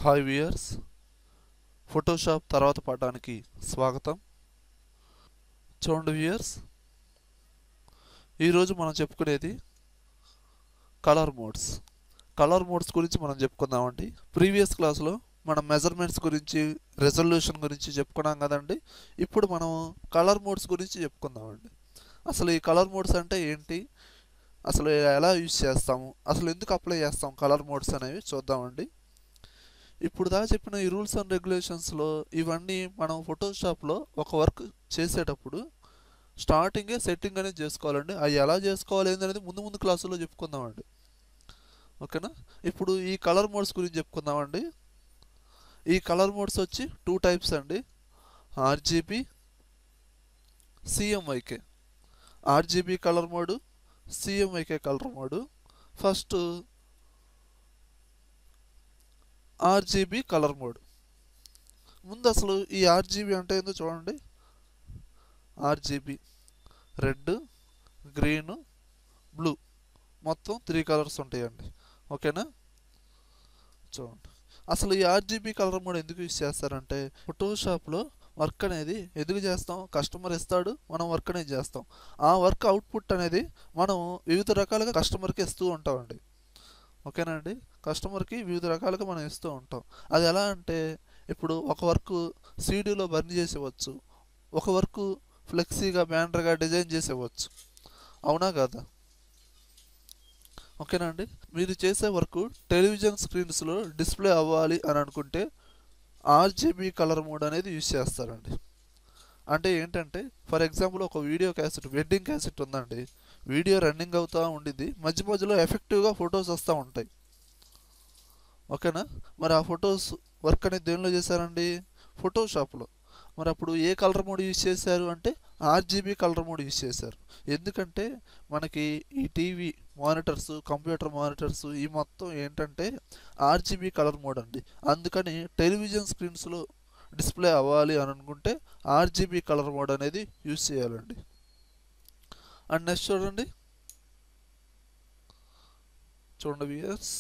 hi viewers Photoshop తర్వాత పాఠానికి స్వాగతం చూడండి వియర్స్ ఈరోజు మనం చెప్పుకునేది కలర్ మోడ్స్ కలర్ మోడ్స్ గురించి మనం చెప్పుకుందామండి ప్రీవియస్ క్లాస్లో మనం మెజర్మెంట్స్ గురించి రెజల్యూషన్ గురించి చెప్పుకున్నాం కదండి ఇప్పుడు మనం కలర్ మోడ్స్ గురించి చెప్పుకుందామండి అసలు ఈ కలర్ మోడ్స్ అంటే ఏంటి అసలు ఎలా యూజ్ చేస్తాము అసలు ఎందుకు అప్లై చేస్తాం కలర్ మోడ్స్ అనేవి చూద్దామండి ఇప్పుడు దాకా చెప్పిన ఈ రూల్స్ అండ్ రెగ్యులేషన్స్లో ఇవన్నీ మనం ఫోటోషాప్లో ఒక వర్క్ చేసేటప్పుడు స్టార్టింగే సెట్టింగ్ అనేది చేసుకోవాలండి అవి ఎలా చేసుకోవాలి ఏందనేది ముందు ముందు క్లాసులో చెప్పుకుందామండి ఓకేనా ఇప్పుడు ఈ కలర్ మోడ్స్ గురించి చెప్పుకుందామండి ఈ కలర్ మోడ్స్ వచ్చి టూ టైప్స్ అండి RGB CMYK RGB colour mode CMYK colour mode first RGB colour mode ముందు అసలు ఈ ఆర్జీబీ అంటే ఏందో చూడండి ఆర్జీబీ రెడ్ గ్రీన్ బ్లూ మొత్తం త్రీ కలర్స్ ఉంటాయండి ఓకేనా చూడండి అసలు ఈ ఆర్జీబీ కలర్ మోడ్ ఎందుకు యూస్ చేస్తారంటే ఫోటోషాప్లో వర్క్ అనేది ఎందుకు చేస్తాం కస్టమర్ ఇస్తాడు మనం వర్క్ అనేది చేస్తాం ఆ వర్క్ అవుట్పుట్ అనేది మనం వివిధ రకాలుగా కస్టమర్కి ఇస్తూ ఉంటామండి ఓకేనా అండి కస్టమర్కి వివిధ రకాలుగా మనం ఇస్తూ ఉంటాం అది ఎలా అంటే ఇప్పుడు ఒక వర్క్ సీడీలో బర్న్ చేసేవచ్చు ఒక వర్క్ ఫ్లెక్సీగా బ్యానర్గా డిజైన్ చేసేవచ్చు అవునా కదా ఓకేనా అండి మీరు చేసే వర్క్ టెలివిజన్ స్క్రీన్స్లో డిస్ప్లే అవ్వాలి అని అనుకుంటే ఆర్జీబీ కలర్ మోడ్ అనేది యూజ్ చేస్తారండి అంటే ఏంటంటే ఫర్ ఎగ్జాంపుల్ ఒక వీడియో క్యాసెట్ వెడ్డింగ్ క్యాసెట్ ఉందండి వీడియో రన్నింగ్ అవుతూ ఉండిద్ది మధ్య మధ్యలో ఎఫెక్టివ్గా ఫొటోస్ వస్తూ ఉంటాయి ఓకేనా మరి ఆ ఫొటోస్ వర్క్ అనేది దేనిలో చేశారండి ఫోటోషాప్లో మరి అప్పుడు ఏ కలర్ మోడ్ యూజ్ చేశారు అంటే ఆర్జీబీ కలర్ మోడ్ యూజ్ చేశారు ఎందుకంటే మనకి ఈ టీవీ మానిటర్స్ కంప్యూటర్ మానిటర్స్ ఈ మొత్తం ఏంటంటే ఆర్జీబీ కలర్ మోడ్ అండి అందుకని టెలివిజన్ స్క్రీన్స్లో డిస్ప్లే అవ్వాలి అని అనుకుంటే ఆర్జీబీ కలర్ మోడ్ అనేది యూజ్ చేయాలండి అండ్ నెక్స్ట్ చూడండి చూడండి వియర్స్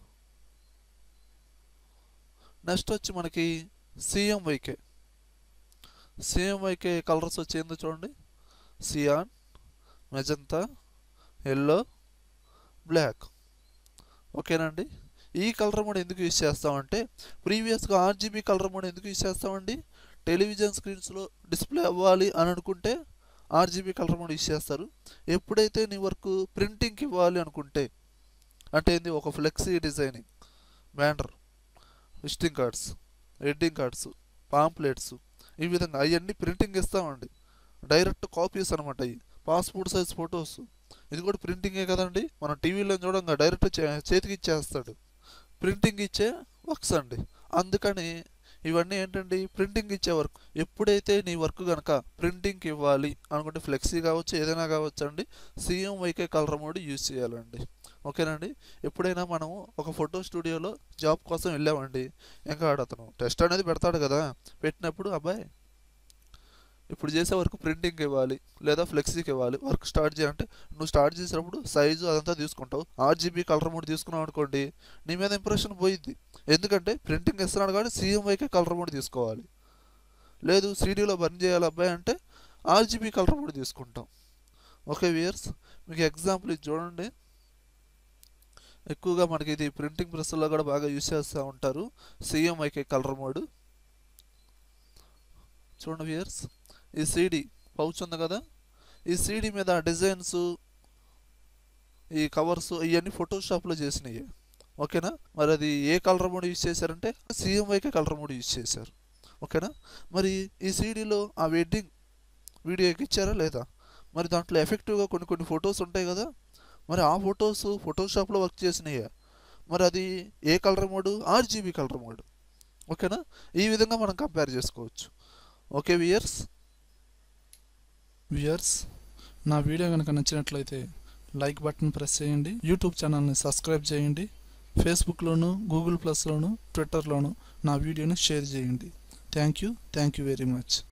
నెక్స్ట్ వచ్చి మనకి సిఎంవైకే సిఎంవైకే కలర్స్ వచ్చి ఏందో చూడండి సియాన్ మెజంతా ఎల్లో బ్లాక్ ఓకేనండి ఈ కలర్ మోడ్ ఎందుకు యూజ్ చేస్తామంటే ప్రీవియస్గా ఆర్జీబీ కలర్ మోడ్ ఎందుకు యూజ్ చేస్తామండి టెలివిజన్ స్క్రీన్స్లో డిస్ప్లే అవ్వాలి అని అనుకుంటే ఆర్జీబీ కలర్ మోడ్ యూజ్ చేస్తారు ఎప్పుడైతే నీ వర్క్ ప్రింటింగ్కి ఇవ్వాలి అనుకుంటే అంటే ఏంది ఒక flexi designing banner visiting cards wedding cards pamphlets ఈ విధంగా అవన్నీ ప్రింటింగ్ ఇస్తామండి డైరెక్ట్ కాపీస్ అనమాట అవి పాస్పోర్ట్ సైజ్ ఫొటోస్ ఇది కూడా ప్రింటింగే కదండి మనం టీవీలో చూడంగా డైరెక్ట్ చేతికి ఇచ్చేస్తాడు ప్రింటింగ్ ఇచ్చే వర్క్స్ అండి అందుకని ఇవన్నీ ఏంటండి ప్రింటింగ్ ఇచ్చే వర్క్ ఎప్పుడైతే నీ వర్క్ కనుక ప్రింటింగ్కి ఇవ్వాలి అనుకుంటే ఫ్లెక్సీ కావచ్చు ఏదైనా కావచ్చు అండి CMYK colour mode use చేయాలండి ఓకేనండి ఎప్పుడైనా మనం ఒక ఫోటో స్టూడియోలో జాబ్ కోసం వెళ్ళామండి ఇంకా అతను టెస్ట్ అనేది పెడతాడు కదా పెట్టినప్పుడు అబ్బాయి ఇప్పుడు చేసే వర్క్ ప్రింటింగ్ ఇవ్వాలి లేదా ఫ్లెక్సీకి ఇవ్వాలి వర్క్ స్టార్ట్ చేయాలంటే నువ్వు స్టార్ట్ చేసేటప్పుడు సైజు అదంతా తీసుకుంటావు ఆర్జీబీ కలర్ మోడ్ తీసుకున్నావు అనుకోండి నీ మీద ఇంప్రెషన్ పోయిద్ది ఎందుకంటే ప్రింటింగ్ ఇస్తున్నాడు కాబట్టి సీఎంవైకే కలర్ మోడ్ తీసుకోవాలి లేదు సీడీలో బర్న్ చేయాలి అబ్బాయి అంటే ఆర్జీబీ కలర్ మోడ్ తీసుకుంటాం ఓకే వియర్స్ మీకు ఎగ్జాంపుల్ ఇది చూడండి ఎక్కువగా మనకి ఇది ప్రింటింగ్ ప్రెస్లో కూడా బాగా యూస్ చేస్తూ ఉంటారు సిఎంఐకే కలర్ మోడ్ చూడండి వియర్స్ ఈ సీడీ పౌచ్ ఉంది కదా ఈ సీడీ మీద డిజైన్స్ ఈ కవర్స్ ఇవన్నీ ఫోటోషాప్లో చేసినాయి ఓకేనా మరి అది ఏ కలర్ మోడ్ యూజ్ చేశారంటే సిఎంఐకే కలర్ మోడ్ యూజ్ చేశారు ఓకేనా మరి ఈ సీడీలో ఆ వెడ్డింగ్ వీడియో ఎక్కిచ్చారా లేదా మరి దాంట్లో ఎఫెక్టివ్గా కొన్ని కొన్ని ఫొటోస్ ఉంటాయి కదా మరి ఆ ఫొటోస్ ఫోటోషాప్లో వర్క్ చేసినాయా మరి అది ఏ colour mode RGB colour mode ఓకేనా ఈ విధంగా మనం కంపేర్ చేసుకోవచ్చు ఓకే వియర్స్ వ్యూయర్స్ నా వీడియో కనుక నచ్చినట్లయితే లైక్ బటన్ ప్రెస్ చేయండి యూట్యూబ్ ఛానల్ని సబ్స్క్రైబ్ చేయండి ఫేస్బుక్లోను గూగుల్ ప్లస్లోను ట్విట్టర్లోను నా వీడియోని షేర్ చేయండి thank you thank you very much